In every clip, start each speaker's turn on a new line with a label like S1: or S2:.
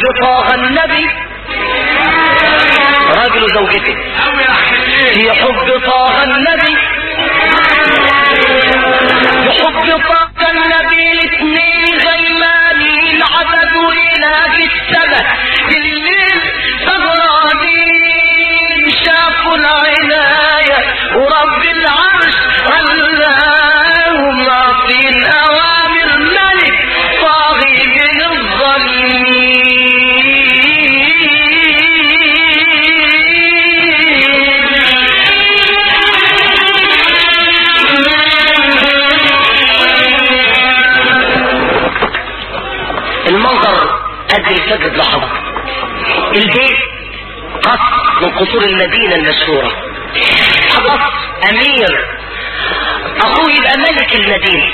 S1: طه النبي راجل زوجته في حب طه النبي في حب طه النبي الاثنين غيمانين عبدوا اله في السماء الليل سهرانين شافوا العناية ورب العرش خلاهم عاطين اوامر ملك طاغي من الظالمين المنظر قد الفجر لحظة البيت قصر من قصور المدينة المشهورة قصر أمير أخوه يبقى ملك المدينة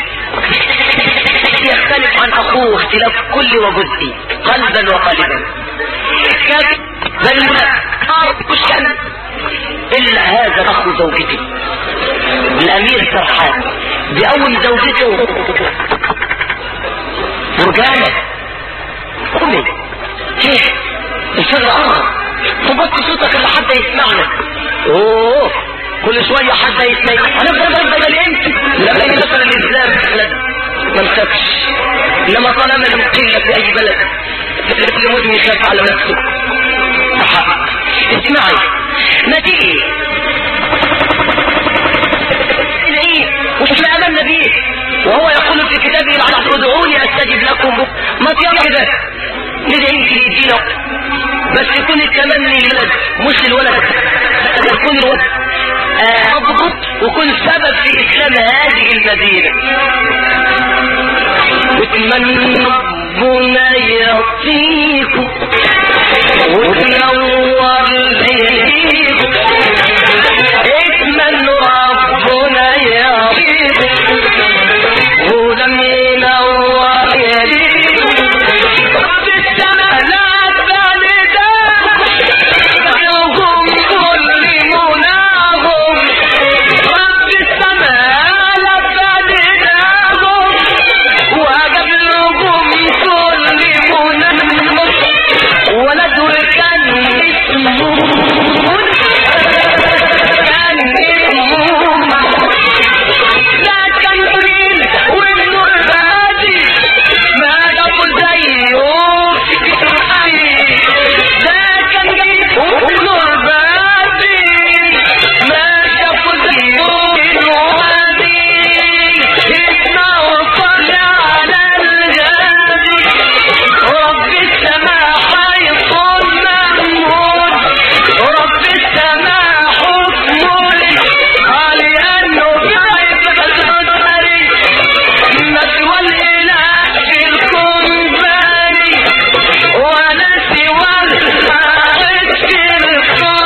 S1: يختلف عن أخوه اختلاف كل وجزء قلبا وقالبا كان بل مش كان إلا هذا أخو زوجته الأمير سرحان بأول زوجته مرجانة قومي كيف الفجر قرب تبطي صوتك اللي حد يسمعنا اوه كل شوية حد يسمعنا هنفضل نفضل الامتى لما مثلا الاسلام بلد ما انسكش انما طالما لم قيل في اي بلد اللي مدن يخاف على نفسه حق اسمعي ما تيجي ايه وشوف امامنا بيه وهو يقول في كتابه العظيم ادعوني استجب لكم ما تيجي كده كده يمكن يدينا بس يكون التمني للولد مش للولد يكون الولد اضبط وكن سبب في اسلام هذه المدينة واتمنى ربنا يعطيكم وتنور بيكم اتمنى ربنا يعطيكم ولم ينور يديكم رب السماء لا تبالدهم كل مناهم رب السماء لا تبالدهم وقبلهم كل مناهم ولد كان اسمه كان اسمه لا كان قليل والنور بادي ما قبل زيه ده كان جيد والنور بادي ما شافوا زيه الوادي اسمعوا صل على الغادي رب السماء حيكون محمود رب السماء حكمه قال انه يعرف الحسنري مثوى الاله في الكون باني ولا سوى الخالق في الكون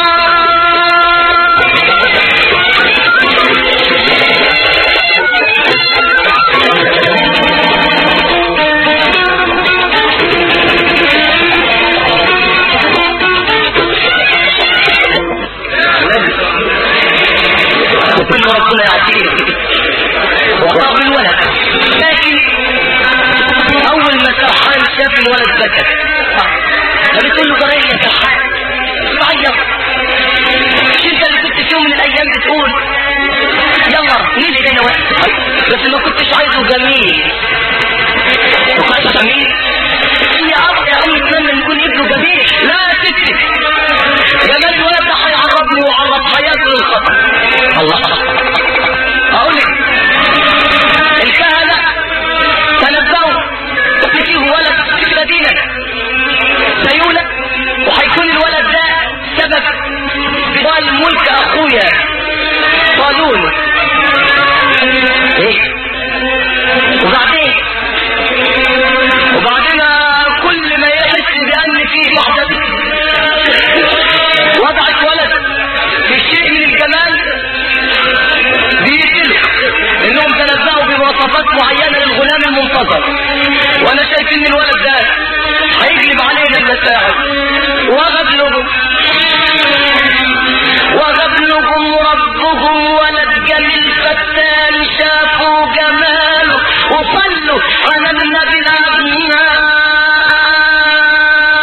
S1: وكل ربنا يعطيه وطاب الولد لكن اول ما سرحان شاف الولد بكى فبتقول له جري يا سرحان تعيط مش انت اللي كنت في يوم من الايام بتقول يلا مين اللي وقت بس ما كنتش عايزه جميل وقال جميل يا اب يا ام اتمنى يكون ابنه جميل لا يا ستي جمال الولد ده هيعرضني وعرض حياته للخطر الله اقول لك الكهنة تنبهوا ان فيه ولد في المدينة سيولد وهيكون الولد ده سبب في ضال ملك اخويا قالون ايه وبعدين وبعدين كل ما يحس بان فيه واحدة وضعت ولد في شيء من الجمال بيقتلوا انهم تنبهوا بمواصفات معينة للغلام المنتظر وانا شايف ان الولد ده هيجلب علينا المساعد وغبلهم وغبلهم ربهم ولد جميل فتان شافوا جماله وصلوا على النبي الأبناء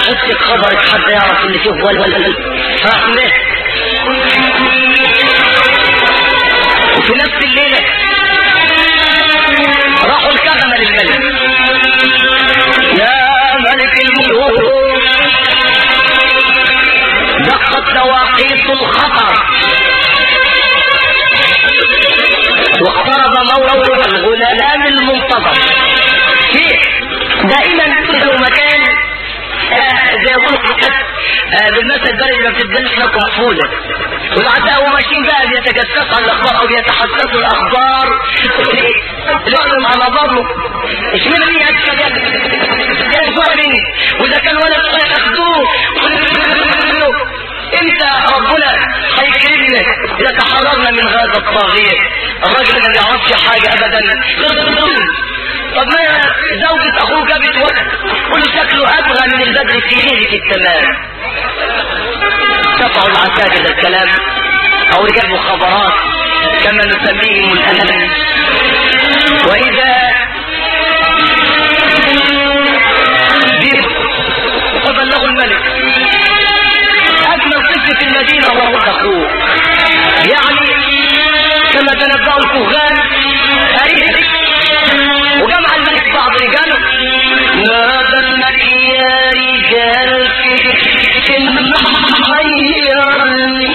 S1: حتة خبرك حتى يعرف اللي فيه ولا ولا راح ليه وفي نفس الليلة راحوا الكهنة للملك يا ملك الملوك دقت نواقيت الخطر واقترب موعد الغلام المنتظر فيه دائما لو مكان آه زي ما قلت آه بالمثل البلدي ما بتدنش لك مقفوله والعداء وماشيين بقى بيتجسسوا على الاخبار او بيتحسسوا الاخبار لهم على ضربه مش مين مين يكسب يكسب مني واذا كان ولد صغير اخدوه امتى ربنا هيكرمنا اذا تحررنا من هذا الطاغية الراجل ما بيعرفش حاجة ابدا طب ما زوجة اخوه جابت ولد كل شكله ابغى من البدر في ليلة التمام قطعوا العساكر الكلام او رجال مخابرات كما نسميهم الان واذا فبلغوا الملك اجمل طفل في المدينة هو اخوه يعني كما تنبأوا الكهان قريب وجمع الملك بعض رجاله نادى الملك يا رجال في المحيرني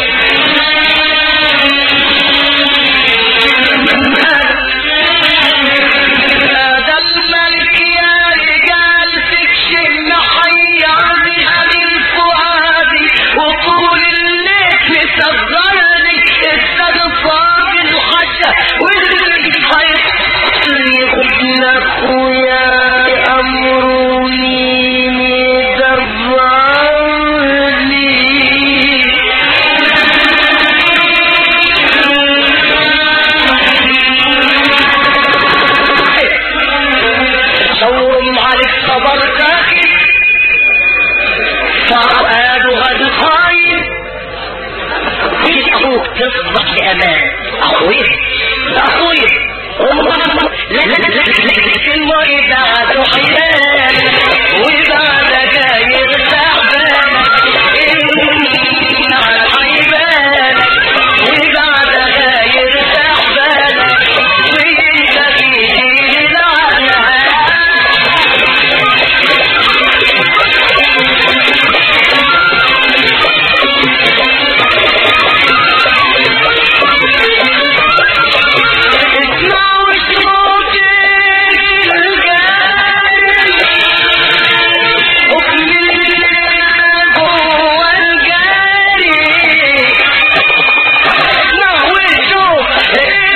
S1: نادى الملك يا رجال تكشف محيرني من فؤادي وطول الليل مصغرني استغفار الحشا واللي هيحصل ابن اخويا امروني صوم عليك صبر ساخن فؤاد غد خاين كيف اخوك تصبح بامان اخوي اخوي لا لا لا لكن واذا حيان واذا دقايق تعبان ان على حيبان واذا دقايق تعبان وانت في العنان اسمعوا صوت الجاري حكم هو الجاري اسمعوا صوت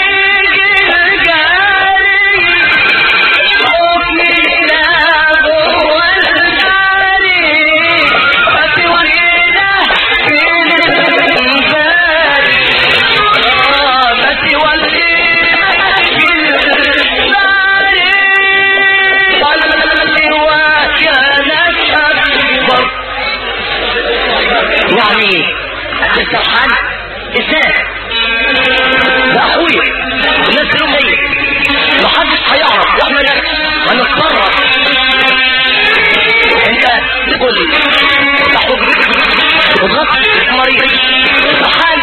S1: الجاري حكم هو الجاري فتولينا في الباري بس يعني السرحان ازاي ده اخويا الناس لهم ايه محدش هيعرف واحنا ناس هنتصرف انت تقول لي تحوج وتغطي المريض السرحان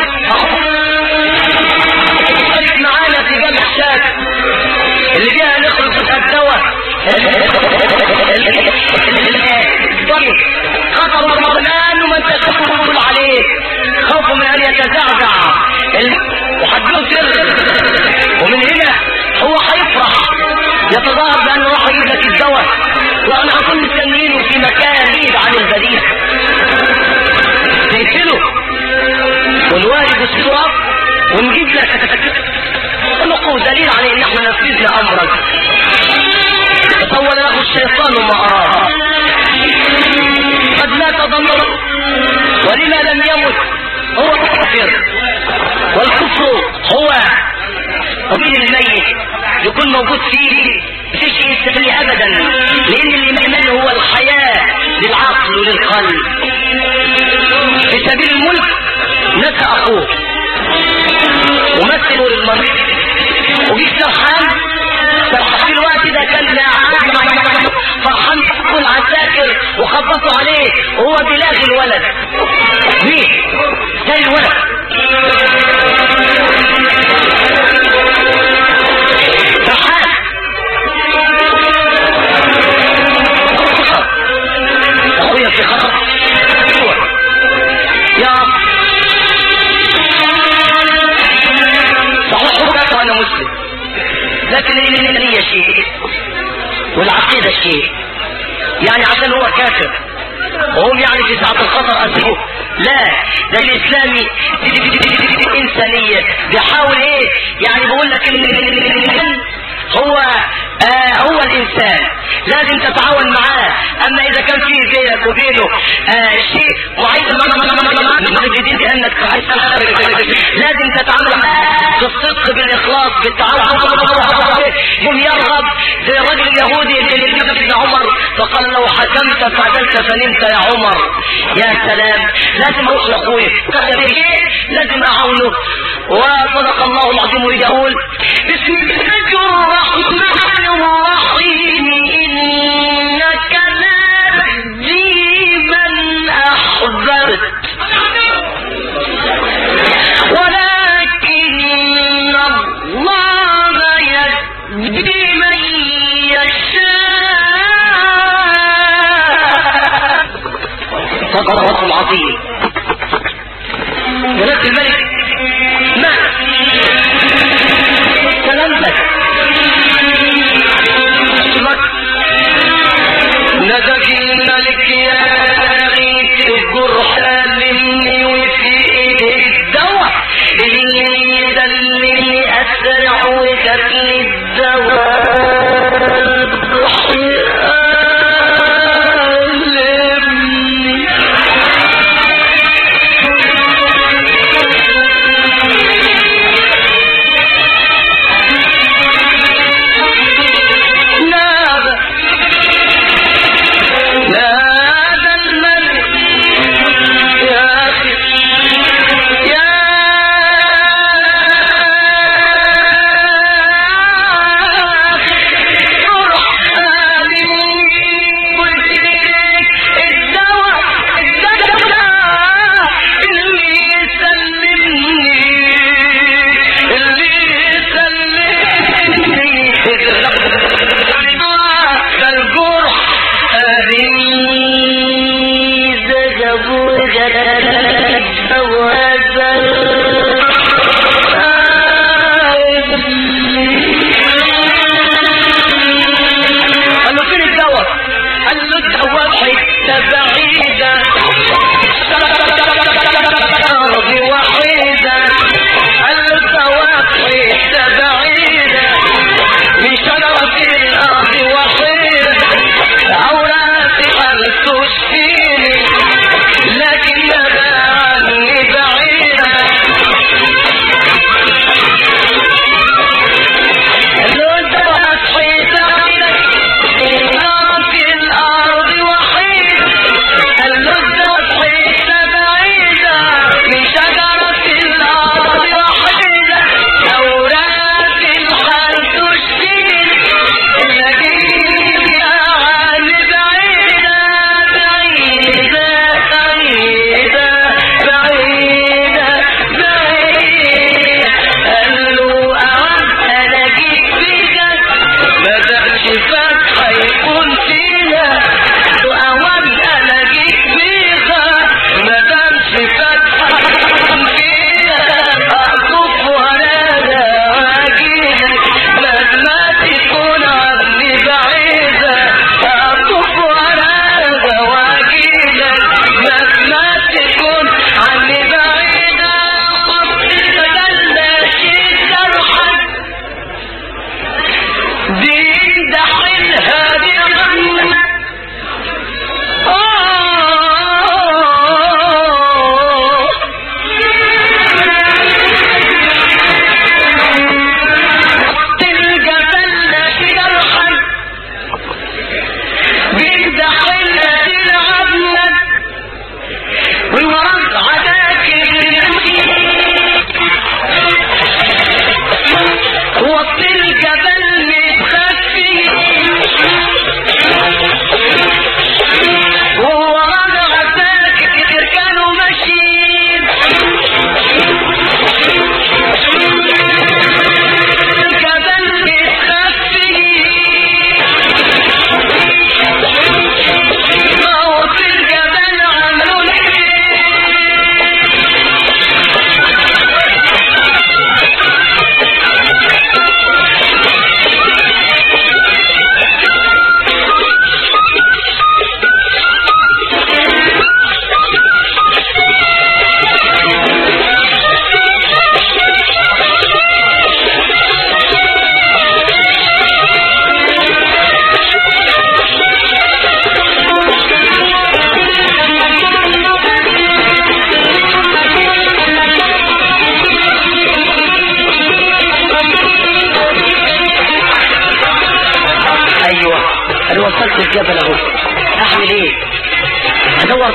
S1: خليك معانا في جامع الشاك اللي فيها نخرج الدواء طيب خطر الرحمن وما انت تقول عليه خوف من ان يتزعزع وحدوه سر ومن هنا هو هيفرح يتظاهر بانه راح يجيب لك الدواء وانا هكون مستنيينه في مكان بعيد عن البريد تقتله والوالد الصراط ونجيب لك نقول دليل على ان احنا نفذنا امرك تطول له الشيطان ما اراه قد مات ضميره ولما لم يمت هو كافر والكفر هو قبيل الميت يكون موجود فيه مفيش يستغل ابدا لان الايمان هو الحياه للعقل وللقلب في سبيل الملك نسى اخوه ومثلوا للمريض وجيت سرحان سرحان في الوقت ده كان فرحان كل عساكر وخبطوا عليه هو بيلاقي الولد مين زي الولد فرحان اخويا في خطر يا رب صحيح حبك وانا مسلم لكن النية شيء والعقيدة شيء يعني عشان هو كافر وهم يعني في ساعة الخطر أسلوه لا ده الإسلامي إنسانية بيحاول إيه يعني بيقول لك إن الإنسان هو آه هو الإنسان لازم تتعاون معاه أما إذا كان فيه بينك وبينه آه شيء معين مجدين بأنك لازم تتعامل معاه بالصدق بالإخلاص بالتعاون هم يرغب زي الرجل اليهودي اللي جاب ابن عمر فقال لو حكمت فعدلت فنمت يا عمر يا سلام لازم اروح لاخويا لازم اعاونه وصدق الله العظيم ويقول بسم الله الرحمن الرحيم انك لا تهدي من احببت ولكن الله يهدي من يشاء صدق الله العظيم ولكن الملك مات سلامتك نزك الملك يا غيث الجرح مني وفي ايدي الدواء اللي يدلني اسرع وكفي الدواء علمني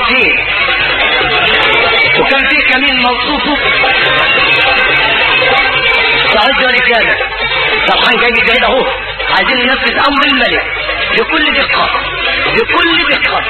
S1: فين وكان في كمين موصوفه صعيد رجاله سرحان جاي جاي اهو عايزين ننفذ امر الملك بكل دقه بكل دقه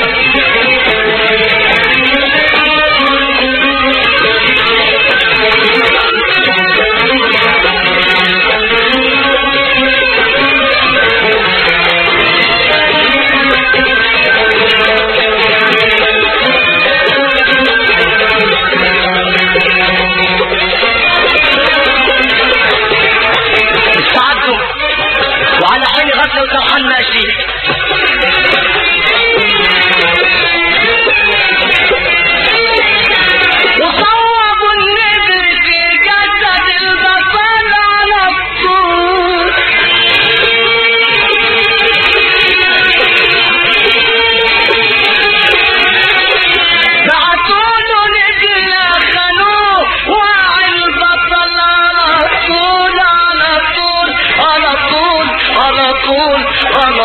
S1: استعدوا وعلى حين غفله وسرحان ماشي وصوبوا النبل في جسد البطل على الطول بعتوله نجل خلوه وعي البطل على طول على طول على طول على طول على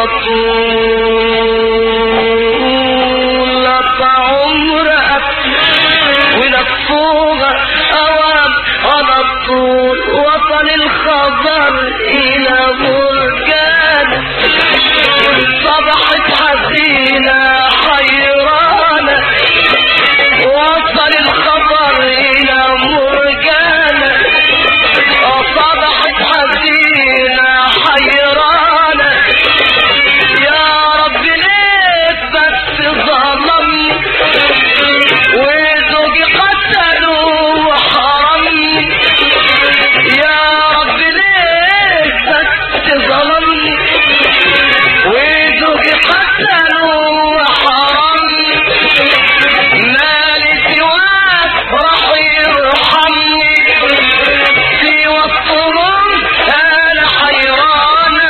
S1: طول لطع عمرك ولفوها اوام على طول وصل الخبر الى بركان صبحت حزينة حيرانة وصل الخبر الى مرجانة صبحت حزينة حيرانة يا رب ليه بس ظلمني وزوجي قتلوا وحرمني يا رب ليه بس ظلمني وزوجي قتلوا وحرمني مالي سواك راح يرحمني في وسطهم انا حيرانه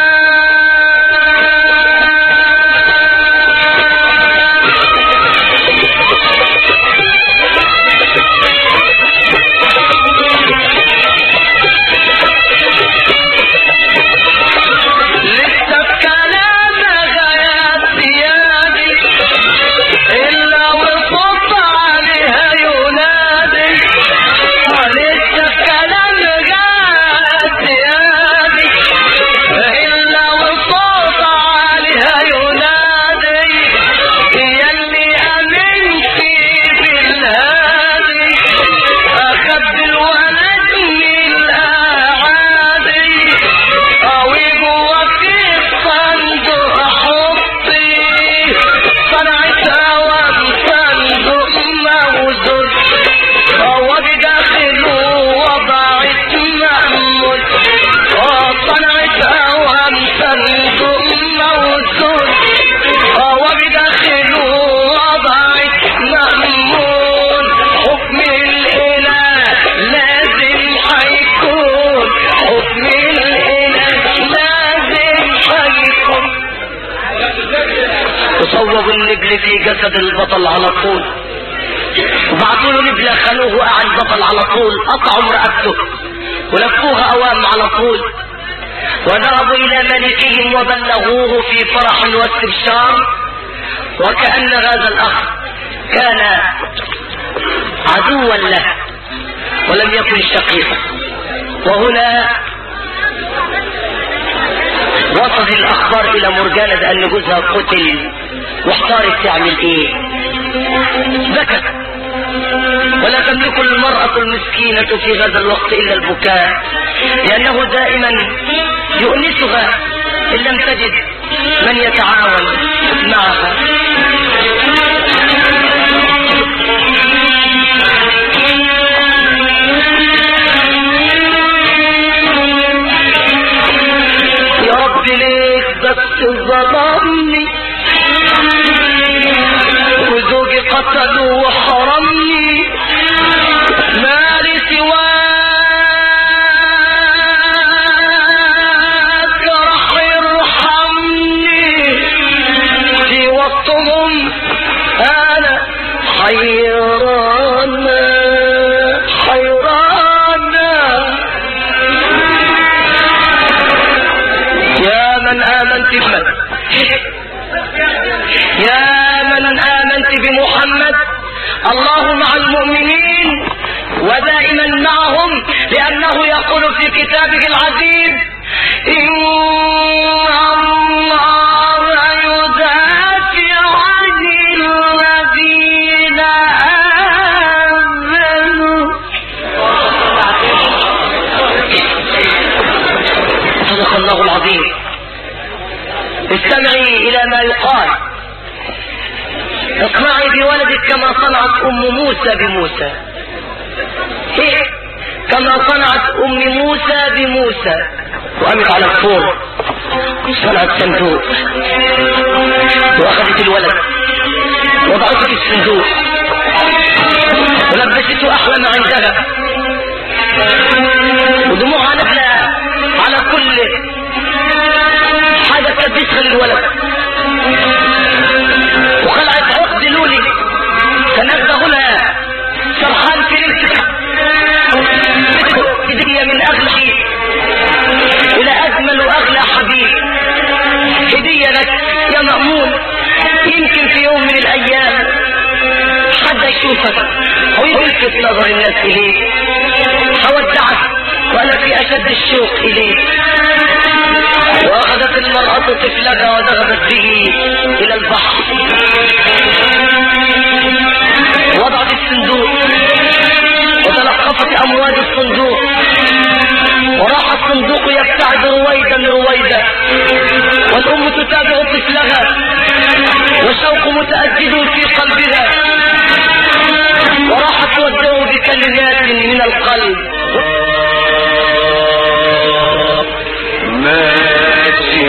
S1: لسه بكلام غايات زيادي إلا وصف عليها ينادي لسه بكلام غايات زيادي إلا وصف عليها ينادي يلي أمنتي بالهادي أخذ الولد من الأعادي قوي جوا في الصندوق حطي صنعت اوام صندوق موزون هو بداخله وضعت مأمون صنعت اوام صندوق موزون هو بداخله وضعت مأمون حكم الإله لازم حيكون حكم الإله لازم حيكون وصوبوا النجل في جسد البطل على طول وبعتوا له نجلة خلوه وقع البطل على طول قطعوا رقبته ولفوها اوام على طول وذهبوا الى ملكهم وبلغوه في فرح واستبشار وكأن هذا الاخ كان عدوا له ولم يكن شقيقا وهنا وصل الاخبار الى مرجانة بان جوزها قتل واحتارت تعمل ايه بكت ولا تملك المرأة المسكينة في هذا الوقت الا البكاء لانه دائما يؤنسها ان لم تجد من يتعاون معها يا رب ليك بس ظلمني وزوجي قتلوا وحرمني مالي سواك راح يرحمني في وسطهم انا حيرانة حيرانة يا من آمنت بمن يا من آمنت بمحمد محمد الله مع المؤمنين ودائما معهم لأنه يقول في كتابه العزيز إن الله يدافع عن الذين آمنوا صدق الله العظيم استمعي إلى ما يقال اقنعي بولدك كما صنعت أم موسى بموسى إيه؟ كما صنعت أم موسى بموسى وقامت على الفور صنعت صندوق وأخذت الولد وضعته في الصندوق ولبسته أحلى ما عندها ودموعها نازلة على كل حاجة تلبسها للولد وخلعت عقد لولي تنزه لها سرحان في ليلتك هدية من أغلى شيء إلى أجمل وأغلى حبيب هدية لك يا مأمون يمكن في يوم من الأيام حد يشوفك أو يلفت نظر الناس إليك هودعك وأنا في أشد الشوق إليك وأخذت المرأة طفلها وذهبت به إلى البحر وضعت الصندوق وتلقفت أمواج الصندوق وراح الصندوق يبتعد رويدا رويدا والأم تتابع طفلها والشوق متأجد في قلبها وراحت تودعه بكلمات من القلب
S2: ماشي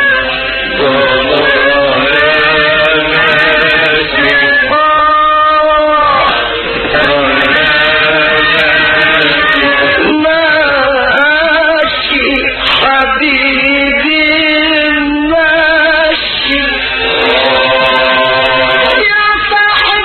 S1: ماشي حبيبي ماشي يا صاحب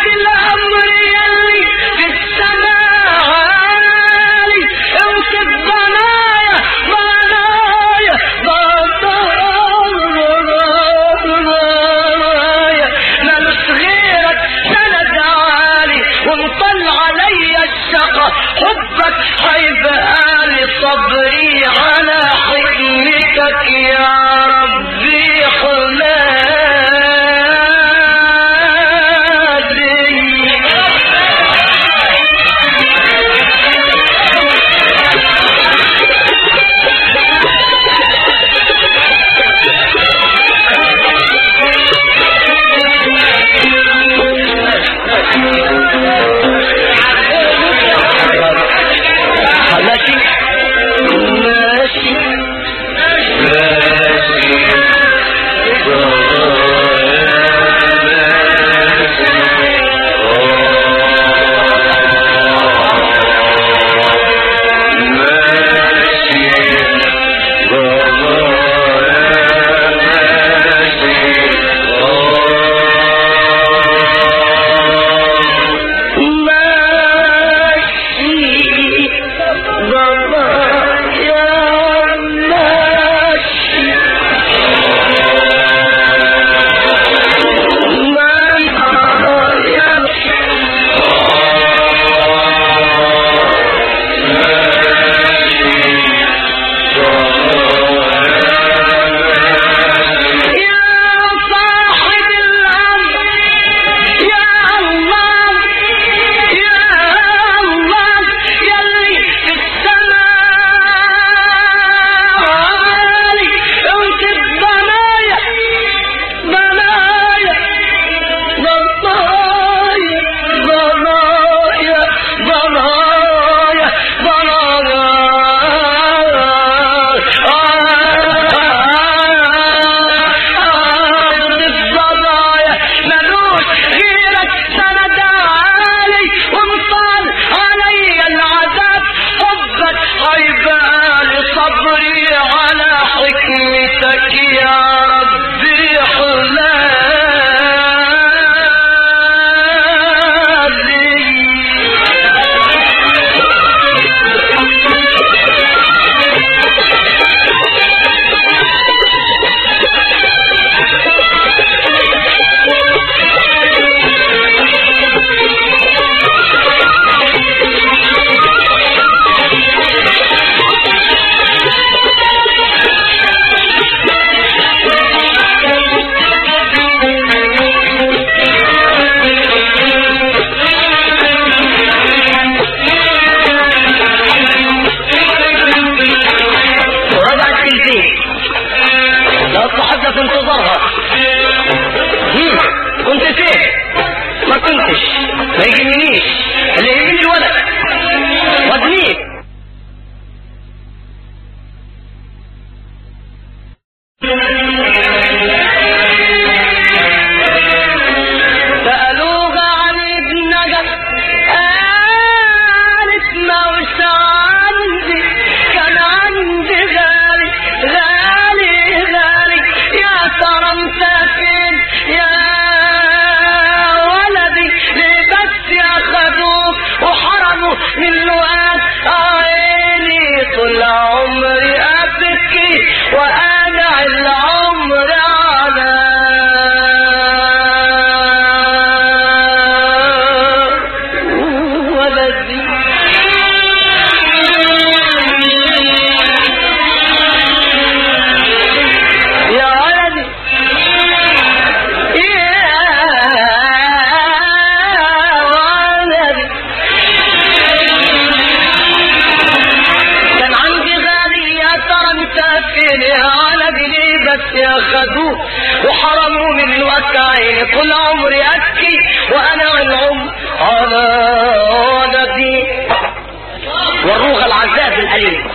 S1: ولدي والروغ العذاب الأليم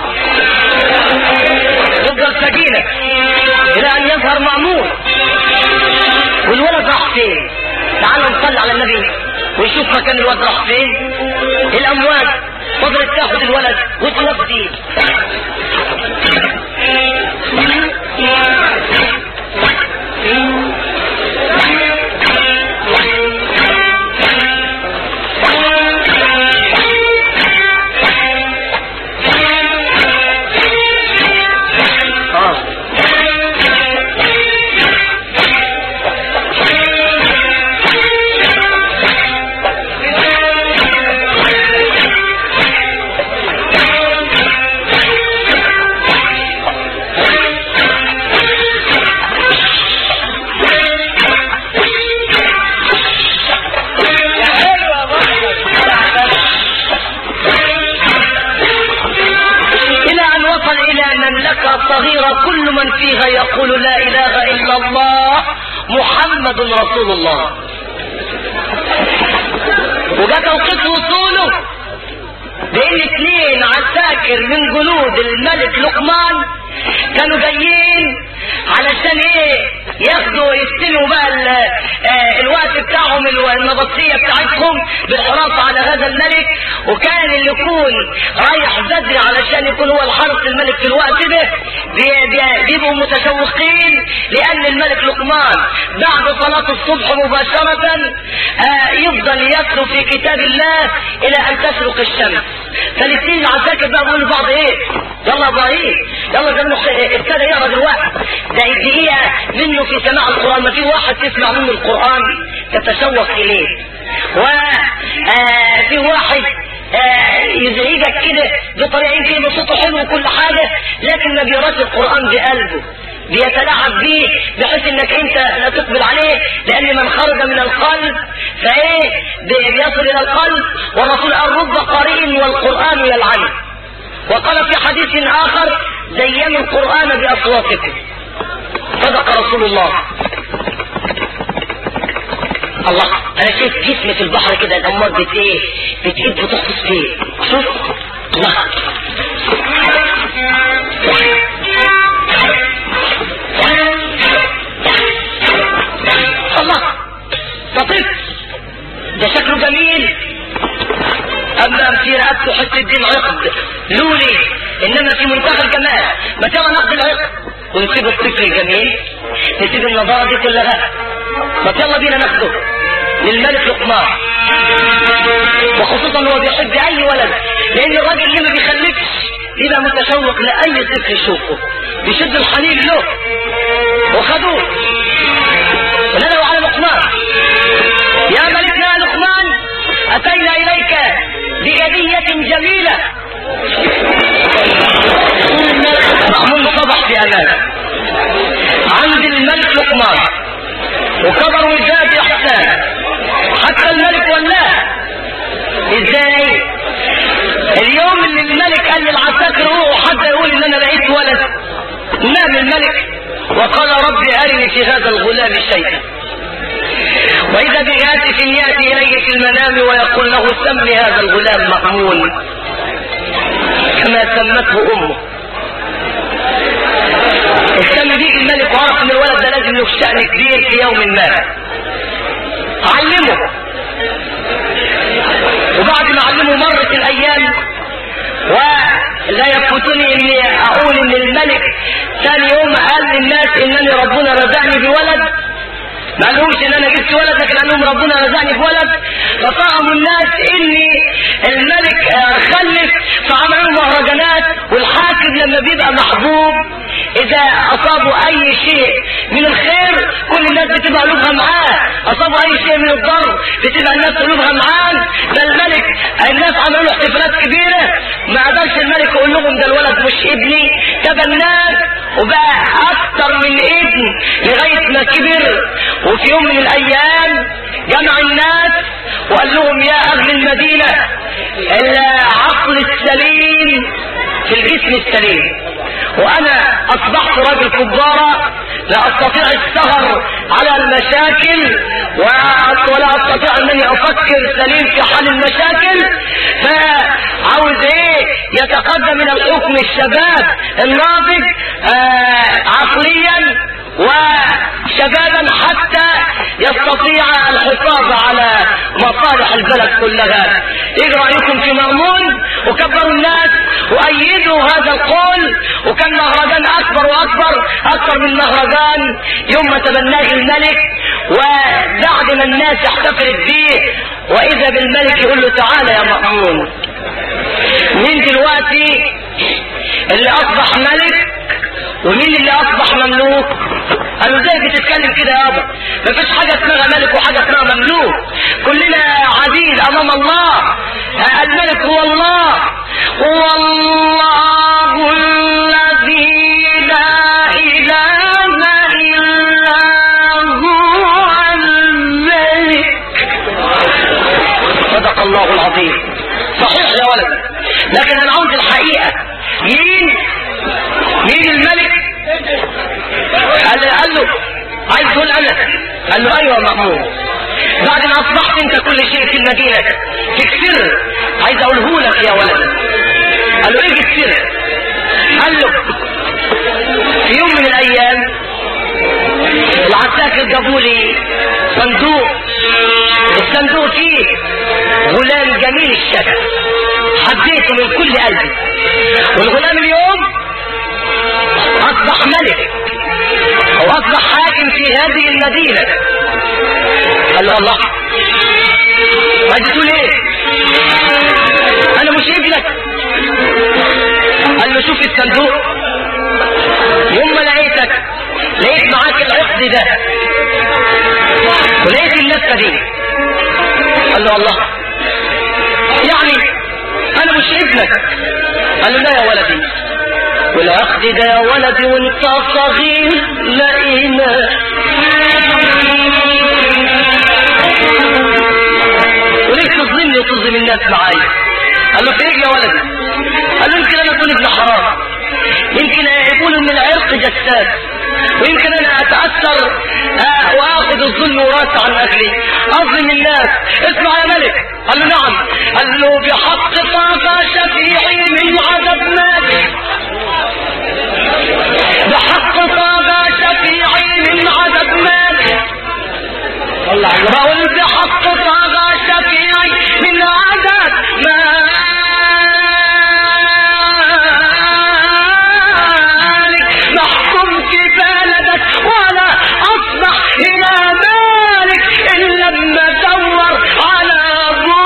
S1: ضد السكينة إلى أن يظهر مأمور والولد راح فين تعالوا نصلي على النبي ونشوف مكان الولد راح فين الأموات فضلت تاخد الولد وتودي إلى أن وصل إلى مملكة صغيرة كل من فيها يقول لا إله إلا الله محمد رسول الله وجاء توقيت وصوله بان اثنين عساكر من جنود الملك لقمان كانوا جايين علشان ايه ياخدوا يستلموا بقى ال- آه، الوقت بتاعهم الو- النبطية بتاعتهم بالحراسة على هذا الملك وكان اللي يكون رايح بدري علشان يكون هو الحرس الملك في الوقت ده بي- بي- بيبقوا متشوقين لان الملك لقمان بعد صلاة الصبح مباشرة آه، يفضل يتلو في كتاب الله الى ان تشرق الشمس فالاثنين العساكر بقى بيقولوا لبعض ايه يلا يا ابراهيم يلا ده منه ابتدى يقرا دلوقتي ده الدقيقه منه في سماع القران ما في واحد تسمع منه القران تتشوق اليه و آه، في واحد آه، يزعجك كده بطريقه يمكن بصوته حلو وكل حاجه لكن ما بيقراش القران بقلبه بيتلاعب بيه بحيث انك انت لا تقبل عليه لان من خرج من القلب فايه بي- بيصل الى القلب والرسول قال رب قارئ والقران يلعنه وقال في حديث اخر زينوا القران باصواتكم صدق رسول الله الله انا شايف جسم في البحر كده الامواج بت ايه بتقيد بتغطس فيه شوف الله الله لطيف ده شكله جميل اما في رقبته حته دين عقد لولي انما في منتهى الجمال ما ترى نقد العقد ونسيب الطفل الجميل نسيب النضاره دي كلها ما يلا بينا ناخده للملك لقمان وخصوصا هو بيحب اي ولد لان الراجل اللي ما بيخلفش يبقى متشوق لاي طفل يشوفه بيشد الحنين له وخدوه ونادوا على لقمان يا ملكنا يا لقمان اتينا اليك بهدية جميلة مأمون صبح في امانه عند الملك لقمان وكبر وجاد احسان حتى الملك ولاه ازاي اليوم اللي الملك قال للعساكر روحوا حتى يقول ان انا لقيت ولد نام الملك وقال ربي ارني في هذا الغلام شيئا واذا بهاتف ياتي اليه في المنام ويقول له سم هذا الغلام مأمون كما سمته امه اهتم بيه الملك وعرف ان الولد ده لازم له شأن كبير في يوم ما علمه وبعد ما علمه مرت الايام ولا يفوتني اني اقول ان الملك ثاني يوم قال للناس انني ربنا رزقني بولد ما قالهمش ان انا جبت ولد لكن قال لهم ربنا رزقني بولد ففهموا الناس اني الملك آه، خلف فعملوا مهرجانات والحاكم لما بيبقى محبوب اذا اصابوا اي شيء من الخير كل الناس بتبقى قلوبها معاه اصابوا اي شيء من الضر بتبقى الناس قلوبها معاه ده الملك الناس عملوا له احتفالات كبيره ما قدرش الملك يقول لهم ده الولد مش ابني تبناه وبقى اكتر من ابن لغايه ما كبر وفي يوم من الايام جمع الناس وقال لهم يا اهل المدينه العقل السليم في الجسم السليم وانا اصبحت راجل كبارة لا استطيع السهر على المشاكل ولا استطيع انني افكر سليم في حل المشاكل فعاوز ايه يتقدم من الحكم الشباب الناضج آه عقليا وشبابا حتى يستطيع الحفاظ على مصالح البلد كلها ايه رايكم في مامون وكبروا الناس وايدوا هذا القول وكان مهرجان اكبر واكبر اكبر من مهرجان يوم ما تبناه الملك وبعد ما الناس احتفلت به واذا بالملك يقول له تعالى يا مامون مين دلوقتي اللي اصبح ملك ومين اللي اصبح مملوك قالوا ازاي بتتكلم كده يابا مفيش حاجه اسمها ملك وحاجه اسمها مملوك كلنا عبيد امام الله الملك هو الله هو الله الذي لا اله الا هو الملك صدق الله العظيم صحيح يا ولد لكن انا عاوز الحقيقه مين مين الملك قال له قال له عايز تقول انا قال له ايوه مأمون بعد ما اصبحت انت كل شيء في المدينة في السر عايز اقوله لك يا ولد قال له ايه السر قال له في يوم من الايام العساكر جابوا لي صندوق الصندوق فيه غلام جميل الشكل حبيته من كل قلبي والغلام اليوم اصبح ملك او اصبح حاكم في هذه المدينة قال له الله عايز تقول ايه انا مش ابنك قال له شوف الصندوق يوم ما لقيتك لقيت معاك العقد ده ولقيت اللفه دي قال له الله يعني انا مش ابنك قال له لا يا ولدي والعقد ده يا ولدي وانت صغير لقينا وليه تظلمني وتظلم الناس معايا قال له فين يا ولدي قال له يمكن انا اكون ابن حرام يمكن يقولوا من العرق جساد ويمكن انا اتاثر آه واخذ الظلم وراث عن اهلي اظلم الناس اسمع يا ملك قال له نعم قال له بحق طه شفيعي من عذب مالك بحق طه شفيعي من عذب مالك بقول بحق طه شفيعي من عذب مالك محكوم في بلدك ولا اصبح الى مالك الا لما ادور على ابوك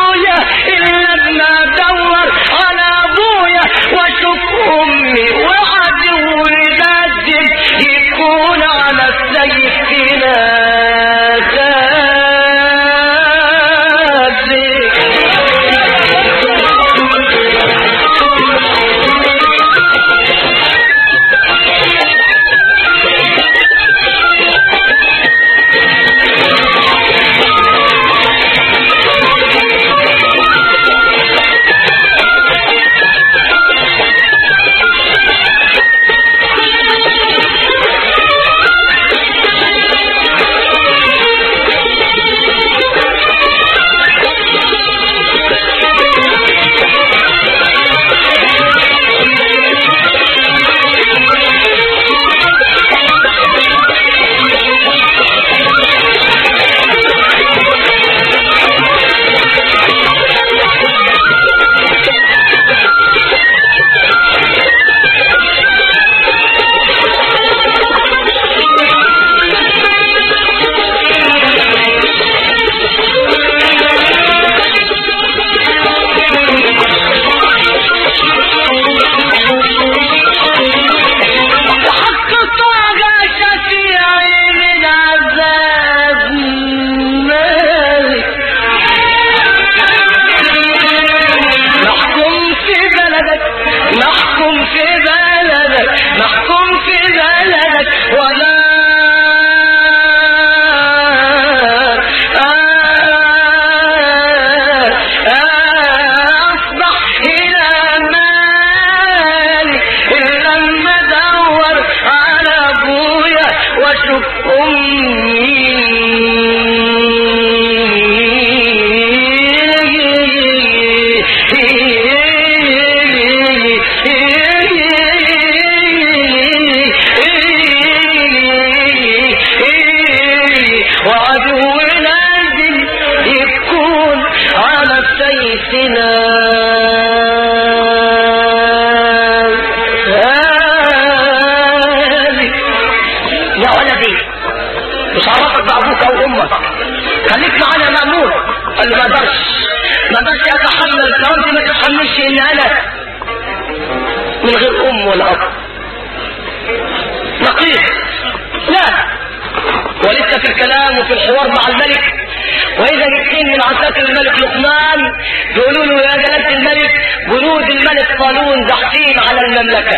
S1: هذه يا ولدي مش عرفك بأبوك أو أمك خليك معانا مأمور قال له ما اقدرش ما اقدرش اتحمل كرامتي ما تتحملش ان انا من غير ام ولا اب نقيص لا ولسه في الكلام وفي الحوار مع الملك واذا اثنين من عساكر الملك لقمان يقولوا له يا جلاله الملك جنود الملك قالون زحفين على المملكه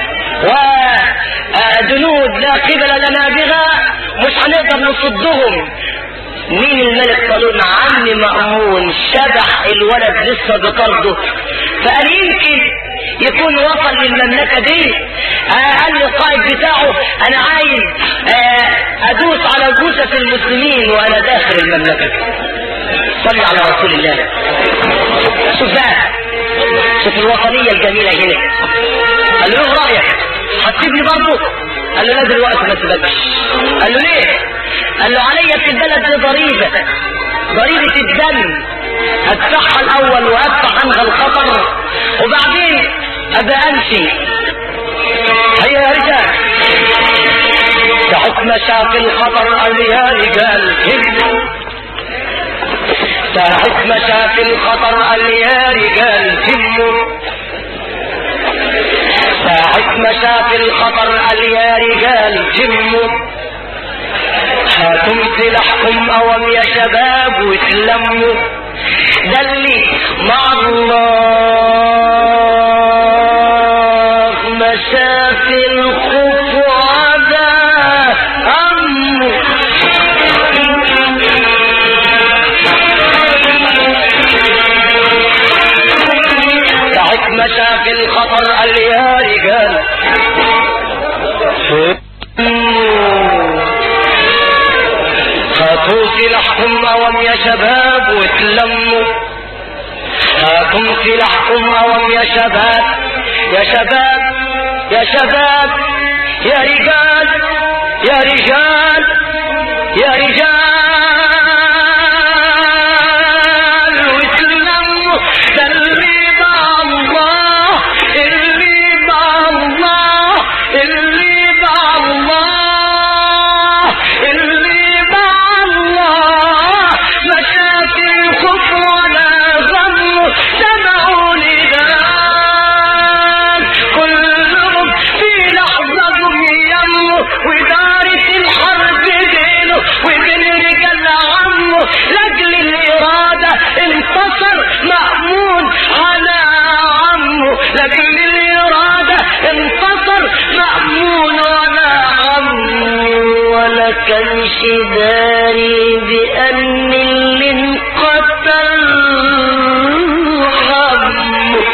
S1: وجنود لا قبل لنا بها مش هنقدر نصدهم مين الملك قالون عم مأمون شبح الولد لسه بطرده فقال يمكن يكون وصل للمملكة دي آه قال للقائد بتاعه انا عايز آه ادوس على جثث المسلمين وانا داخل المملكة صلي على رسول الله شوف بقى شوف الوطنية الجميلة هنا قال له ايه رأيك هتسيبني برضه قال له لا دلوقتي ما تسيبكش قال له ليه قال له عليا في البلد دي ضريبة ضريبة الدم ادفعها الاول وادفع عنها الخطر وبعدين ابقى امشي هيا يا رجال تحكم شاف الخطر قال يا رجال هدوا تحكم شاف الخطر قال يا رجال هموا ساعة ما شاف الخطر قال يا رجال هموا هاتم سلاحكم اوام يا شباب وتلموا ده اللي مع الله ما شاف الخوف وعدا أمه ساعة ما شاف الخطر قال يا رجال هاتوا سلاحكم اوام يا شباب وتلموا هاتوا سلاحكم اوام يا شباب يا شباب يا شباب يا رجال يا رجال يا رجال وتلموا ده اللي مع الله اللي مع الله اللي مع الله اللي مع الله ما شاف الخوف ولا غم سمعوا نداء كلهم في لحظة يمه ودارت الحرب بينه وبين رجال عمه لاجل الإرادة انتصر مأمون على عمه لاجل الإرادة انتصر مأمون على عمه ولا كانش داري بأن اللي انقتل عمه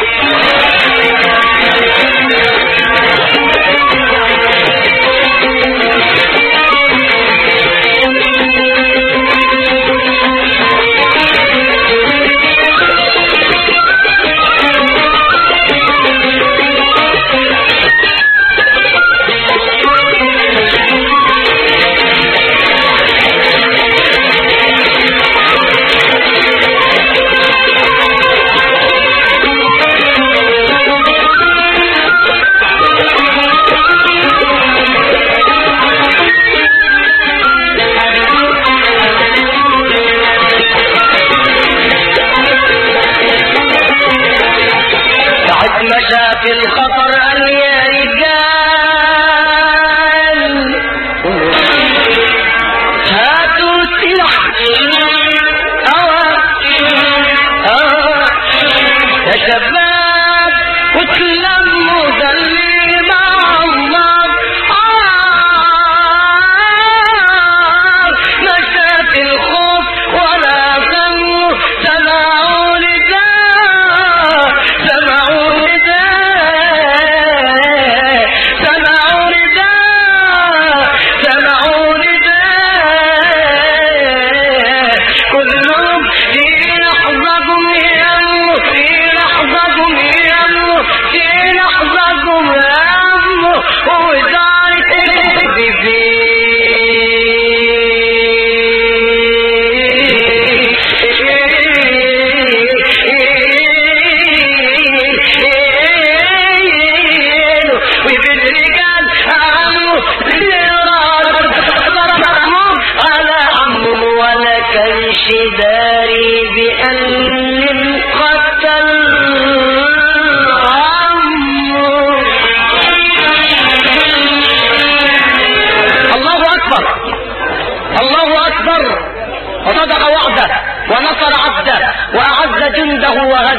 S1: بعد ما شاف الخطر قال يا رجال هاتوا السلاح أوى أوى يا شباب وتلموا ده اللي مع الله آه ما شاف الخوف ولا غم سمعوا نداء سمعوا نداء سمعوا نداء سمعوا نداء كلهم في لحظة يموت في لحظة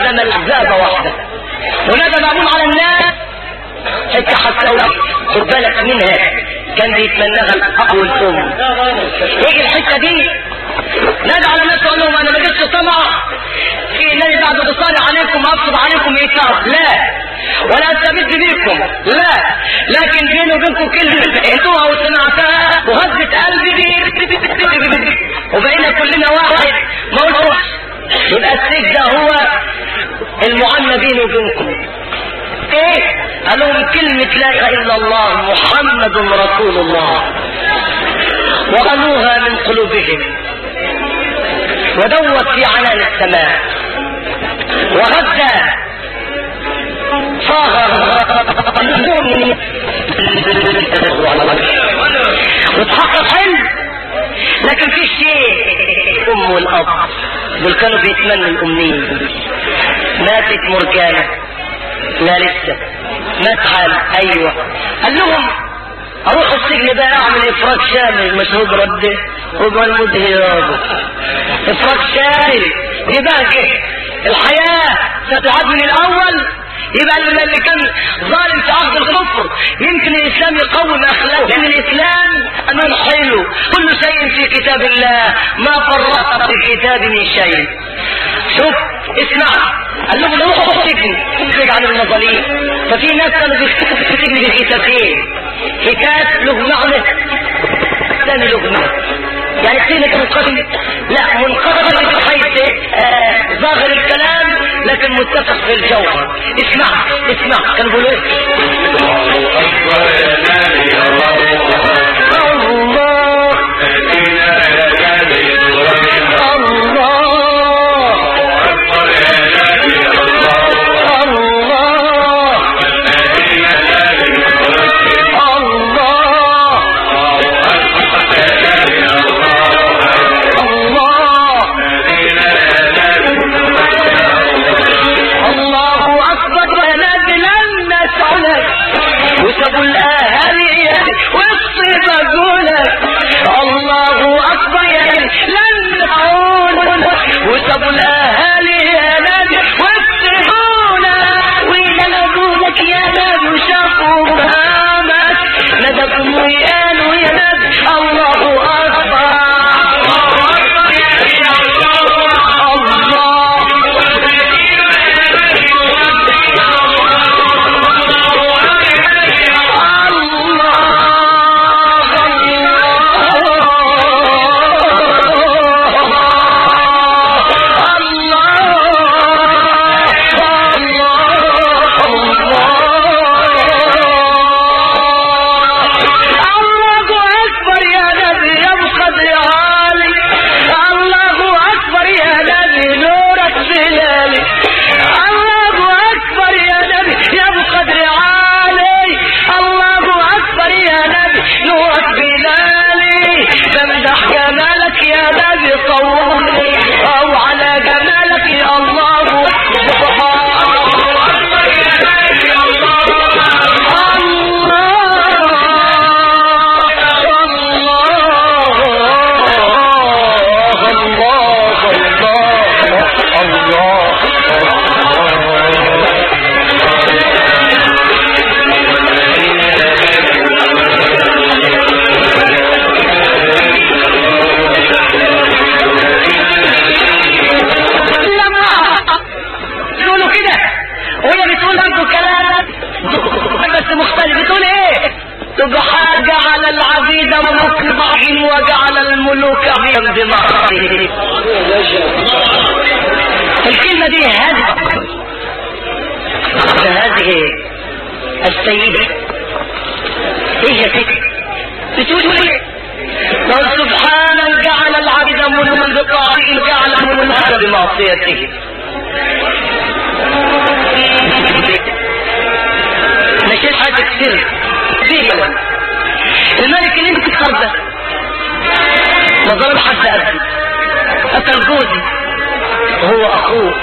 S1: هزم الأحزاب وحده وهذا معمول على الناس حتى حتى خد بالك منها كان بيتمناها الأب والأم يجي الحتة دي نادى على الناس وقال لهم أنا ما جبتش طمع في النبي بعد بصالي عليكم وأفرض عليكم إيثار لا ولا أستمد بيكم لا لكن بيني وبينكم كلمة انتوها وسمعتها وهزت قلبي وبقينا كلنا واحد ما قلتوش يبقى السجن ده هو المعاملة بيني وبينكم ايه قال لهم كلمة لا اله الا الله محمد رسول الله وقالوها من قلوبهم ودوت في عنان السماء وغدا صاغر وتحقق حلم لكن في شيء الام والاب دول كانوا بيتمنوا الامنيه ماتت مرجانه لا لسه مات حال ايوه قال لهم اروح السجن بقى اعمل افراج شامل مشهود رده وقال مدهيابه افراج شامل يبقى كده الحياه ستعاد من الاول يبقى اللي كان ظالم في عهد الكفر يمكن الاسلام يقوم اخلاقه لان الاسلام قانون حلو كل شيء في كتاب الله ما فرط في الكتاب من شيء شوف اسمع قال لهم روحوا السجن ابعد عن المظالم ففي ناس كانوا بيكتبوا في السجن بكتابين كتاب له معنى ثاني له معنى يعني قيمة منقسم لا منقسم من حيث آه ظاهر الكلام لكن متفق في الجوهر اسمع اسمع كان بيقولوا ايه الله وسبوا الاهالي وسط بقولك الله اكبر يا لن نعود وسبوا الاهالي يا نبي وسطونا وينادونك يا نبي وشافوا مهامك ندبوا وقالوا يا نبي الله اكبر جعل العبيد مطبعهم وجعل الملوك عبيدا بمعصيه الكلمة دي هذه هذه السيدة ايه يا ستي بتقول ايه قال سبحانا جعل العبد ملوكا بطاعته جعل الملوك بمعصيته مشيت حاجة كتير كتير الملك اللي انت تخرجه ما ضرب حد قبل قتل جوزي وهو اخوه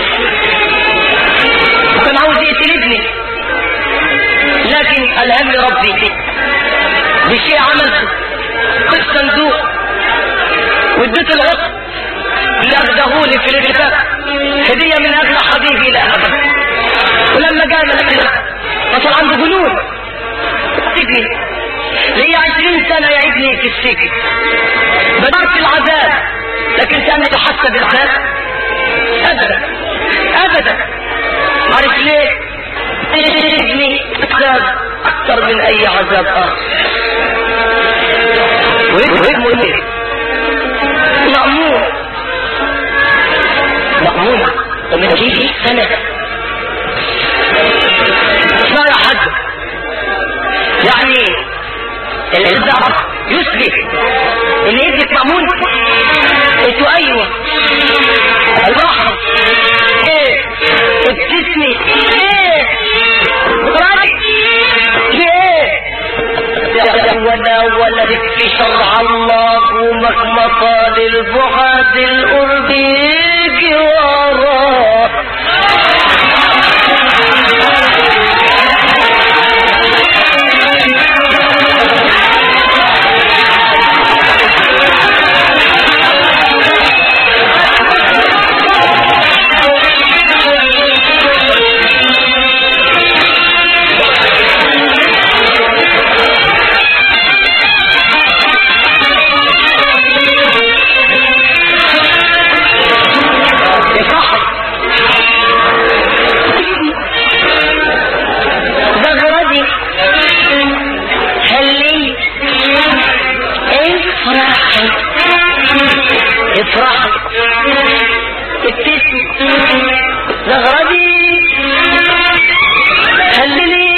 S1: وكان عاوز يقتل ابني لكن الهمني ربي بشيء عملته في الصندوق واديت العقد اللي اخدهولي في الاتفاق هديه من اخي يا حبيبي لا ابدا ولما جاء من حصل عنده جنون سجن لي عشرين سنة يعيدني في السجن بدأت العذاب لكن كان تحسب العذاب ابدا ابدا عارف ليه سجني عذاب اكثر من اي عذاب اخر واسمه ايه مأمون مأمون ومن فيه سنة اسمع يا حاج يعني الزعب يثبت ان ابنك مأمون قلت ايوه البحر ايه ابتسمي ايه راجع ايه وانا ولدت في شرع الله ومهما طال البعد القرب يجي وراه زغردي هلي افرحي افرحي ابتسمي زغردي هللي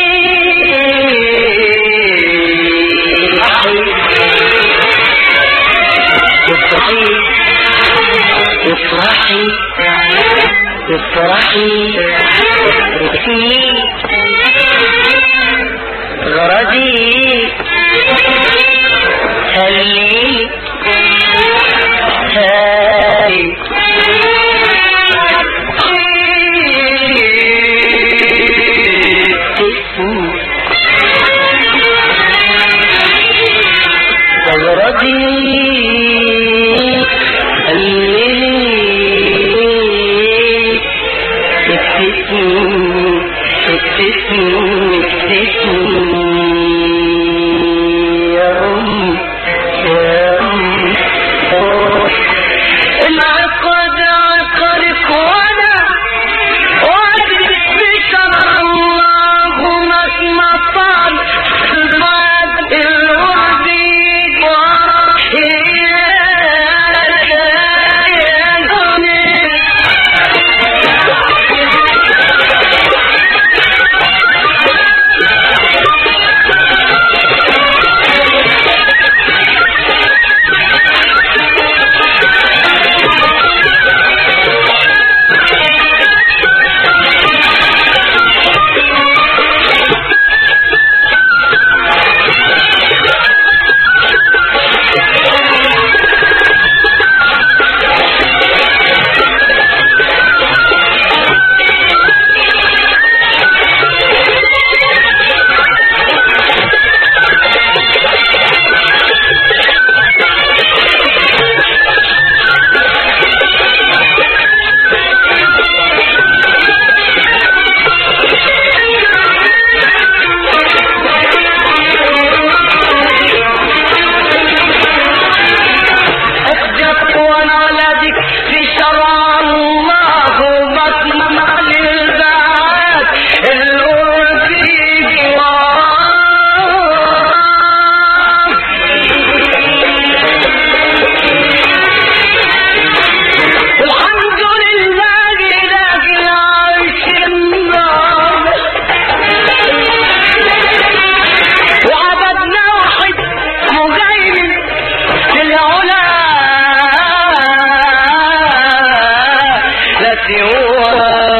S1: افرحي افرحي افرحي افرحي غرضي هلي هاي غرضي هلي ابتسمي ابتسمي ابتسمي يا أم يا أم العقد عقرك وانا وادرك بشرع الله مهما طال بعد الوعد اخجب ونولدك في شرع الله مطمع للبعاد القرب الحمد لله لاقي عيش النار وعبدنا واحد مجيد للعلا لا سوى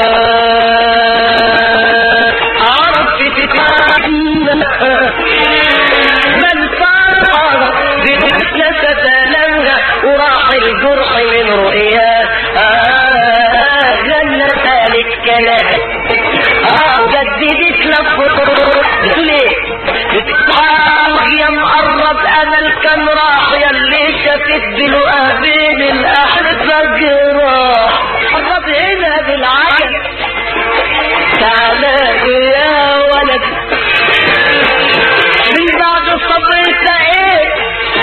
S1: عرف تتعلم من صار بفتنة ستلمها وراح الجرح من رؤياه آه غنى ذلك كلام اه جددت لفظ بتقول ايه بتتحاول يا مقرب امل كان راح يا اللي شافت بلقاه بين الاحلف جراح قرب هنا بالعجل تعالى يا ولد من بعد الصبر سعيد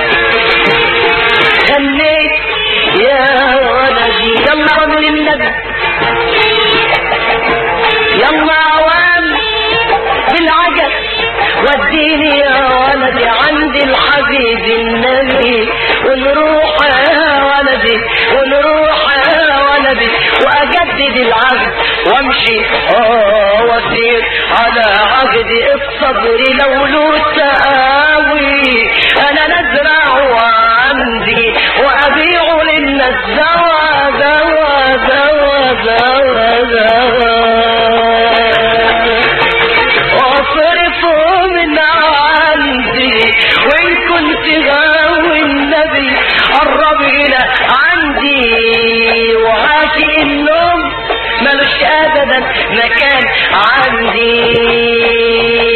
S1: خليك يا ولدي يلا من النبي يلا عوام بالعجل وديني يا ولدي عند الحبيب النبي ونروح يا ولدي ونروح يا ولدي واجدد العهد وامشي اه واسير على عهد الصبر لو له تقاوي انا نزرع عندي وابيع للناس دوا دوا دوا دوا دوا واصرفه من عندي وان كنت غاوي النبي قرب الى عندي وهاتي النوم ملوش ابدا مكان عندي